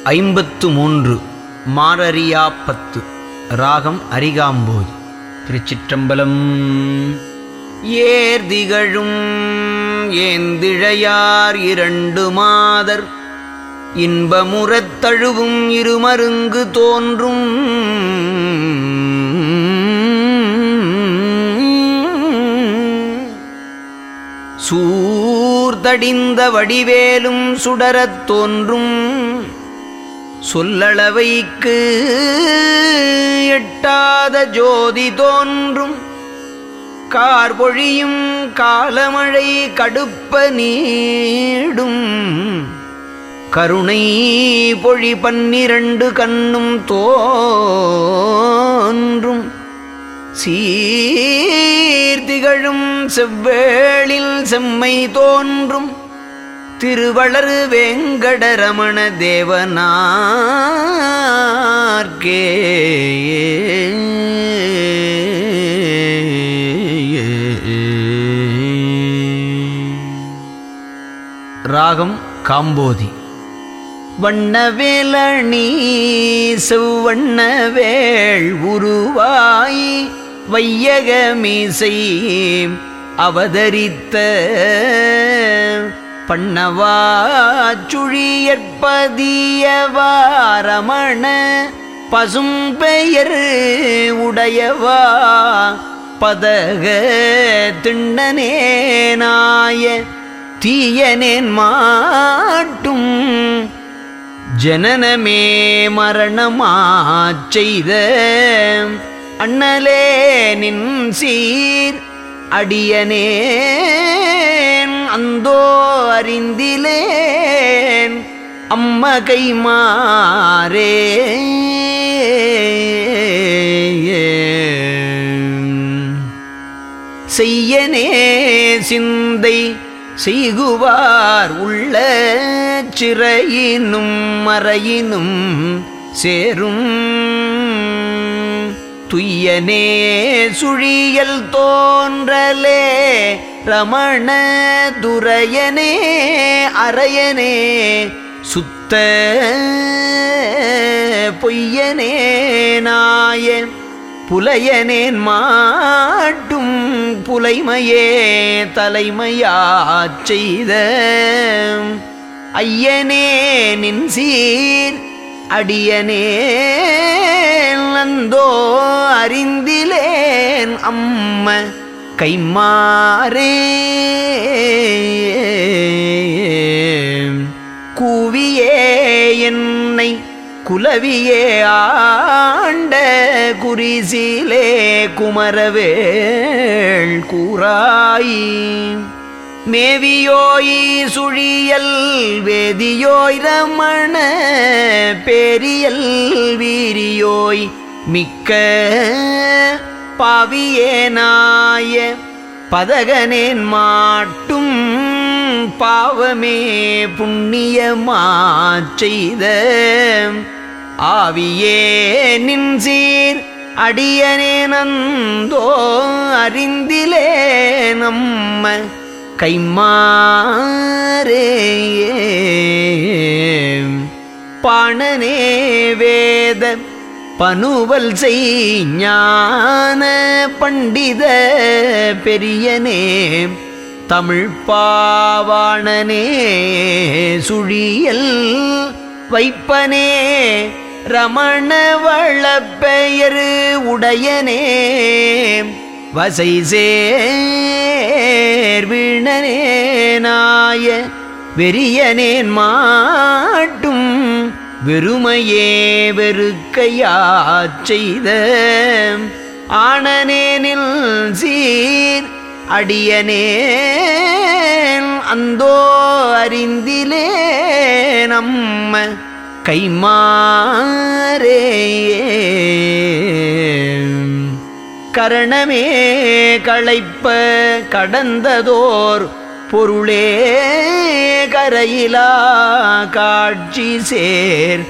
ஐம்பத்து மூன்று மாரரியாப்பத்து ராகம் அரிகாம்போதி திருச்சிற்றம்பலம் ஏர்திகழும் ஏந்திழையார் இரண்டு மாதர் இன்பமுறத் தழுவும் இருமருங்கு தோன்றும் சூர்தடிந்த வடிவேலும் சுடரத் தோன்றும் சொல்லளவைக்கு எட்டாத ஜோதி தோன்றும் கார்பொழியும் காலமழை கடுப்ப நீடும் கருணை பொழி பன்னிரண்டு கண்ணும் தோன்றும் சீர்திகழும் செவ்வேளில் செம்மை தோன்றும் திருவளர் வெங்கடரமண தேவனார்க்கே ராகம் காம்போதி வண்ணவேலணி செவ்வண்ணவேள் உருவாய் வையகமீசை அவதரித்த பண்ணவாச்சுழியற்பதியவாரமண பசும்பெயர் உடையவா பதக திண்ணனேனாய தீயனேன் மாட்டும் ஜனனமே மரணமாச் செய்த அண்ணலே நின் சீர் அடியனேன் அந்தோ அறிந்திலேன் அம்ம கை மாறே செய்யனே சிந்தை செய்குவார் உள்ள சிறையினும் மறையினும் சேரும் துய்யனே சுழியல் தோன்றலே ரமண துரையனே அரையனே சுத்த பொய்யனே நாய புலையனேன் மாட்டும் புலைமையே தலைமையாச் செய்த ஐயனே நின் சீர் அடியனே நந்தோ அறிந்திலேன் அம்ம கைமாறே கூவியே என்னை குலவியே ஆண்ட குறிசிலே குமரவேள் கூறாய் மேவியோய் சுழியல் வேதியோய் ரமண பேரியல் வீரியோய் மிக்க பாவியேனாய பதகனேன் மாட்டும் பாவமே புண்ணியமாச் செய்த ஆவியே நின் சீர் அடியனே நந்தோ அறிந்திலே நம்ம கைமாறே பாணனே வேத பனுவல் செய்ஞான பண்டித பெரியனே தமிழ் பாவாணனே சுழியல் வைப்பனே ரமண வளப்பெயர் உடையனே வசை சேர்விணனே நாய வெறியனேன் மாட்டும் வெறுமையே வெறுக்கையாச் செய்த ஆனனேனில் சீர் அடியனே அந்தோ அறிந்திலே நம்ம கைமாறே கரணமே களைப்ப கடந்ததோர் பொருளே கரையிலா காட்சி சேர்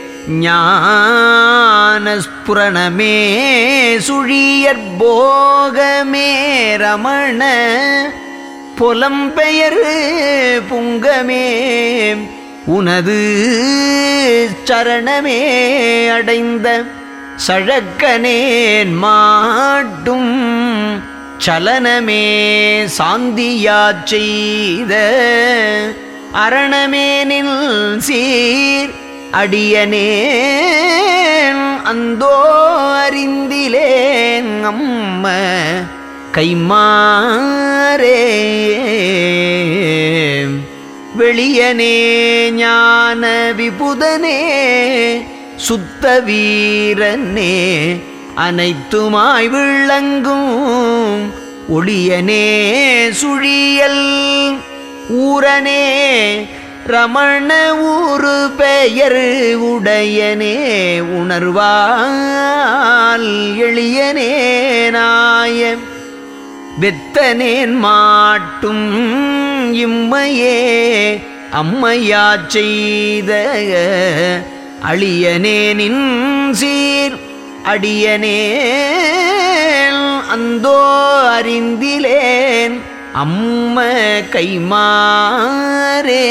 ஞானஸ்புரணமே சுழியற் போகமே ரமண புலம்பெயர் புங்கமே உனது சரணமே அடைந்த சழக்கனேன் மாட்டும் சலனமே சாந்தியாச் செய்த அரணமேனில் சீர் அடியனேன் அந்தோ அறிந்திலேன் அம்ம கைமாறே வெளியனே ஞான விபுதனே சுத்த வீரனே அனைத்துமாய் விளங்கும் ஒளியனே சுழியல் ஊரனே ரமண ஊரு பெயர் உடையனே உணர்வால் எளியனே நாய வெத்தனேன் மாட்டும் இம்மையே அம்மையா செய்த அழியனேனின் சீர் அடியனே அந்தோ அறிந்திலேன் அம்ம கைமாறே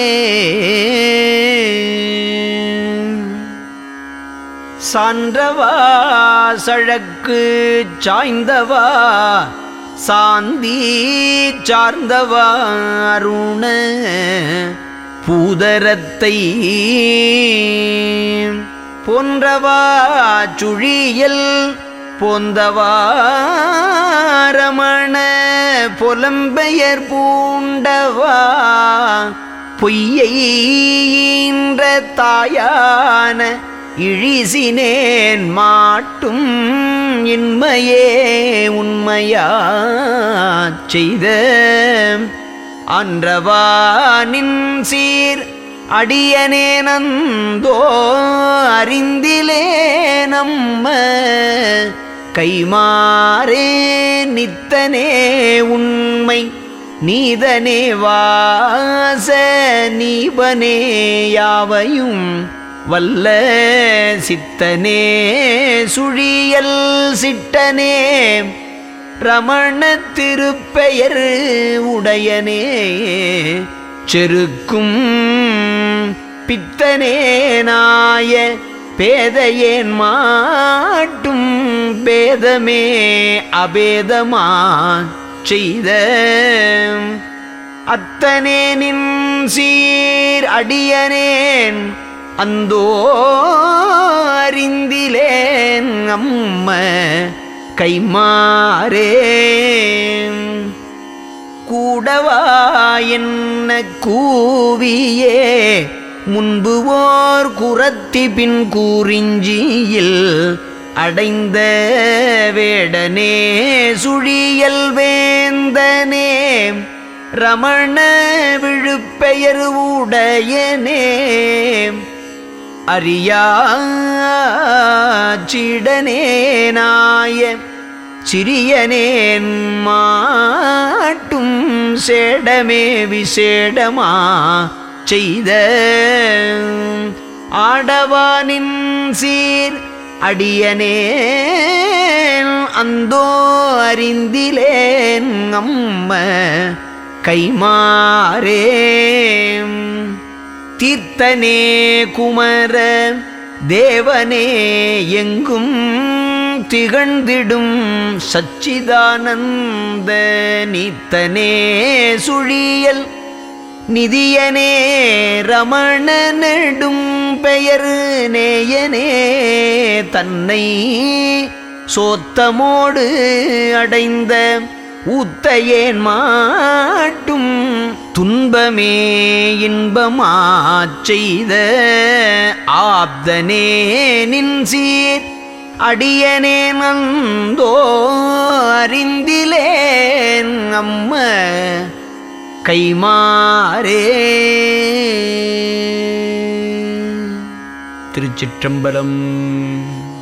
சான்றவா சழக்கு சாய்ந்தவா சாந்தி சார்ந்தவா அருண பூதரத்தை போன்றவா சுழியல் போந்தவா ரமண புலம்பெயர் பூண்டவா பொய்யை ஈன்ற தாயான இழிசினேன் மாட்டும் இன்மையே உண்மையா செய்த அன்றவா நின் சீர் அடியனே நந்தோ அறிந்திலே நம்ம கைமாறே நித்தனே உண்மை நீதனே வாச நீபனே யாவையும் வல்ல சித்தனே சுழியல் சிட்டனே ரமண திருப்பெயர் உடையனே செருக்கும் பித்தனே நாய பேதையேன் மாட்டும் பேதமே அபேதமா செய்த அத்தனே நின் சீர் அடியனேன் அந்தோ அறிந்திலேன் அம்ம கைமாறே கூடவா என்ன கூவியே முன்பு ஓர் குரத்தி பின் கூறிஞ்சியில் அடைந்த வேடனே சுழியல் வேந்தனே ரமண விழுப்பெயர் உடையனே அறியாச்சிடனே நாய சிறியனேன் மாட்டும் சேடமே விசேடமா செய்த ஆடவானின் சீர் அடியனே அந்தோ அறிந்திலேன் அம்ம கைமாறே தீர்த்தனே குமர தேவனே எங்கும் திகழ்ந்திடும் சச்சிதானந்த நீத்தனே சுழியல் நிதியனே ரமண நெடும் பெயர் நேயனே தன்னை சோத்தமோடு அடைந்த ஊத்தையேன் மாட்டும் துன்பமே இன்பமாச் செய்த ஆப்தனே நின் சீர் அடியனே நந்தோ அறிந்திலேன் அம்ம கைமாறே திருச்சிற்றம்பலம்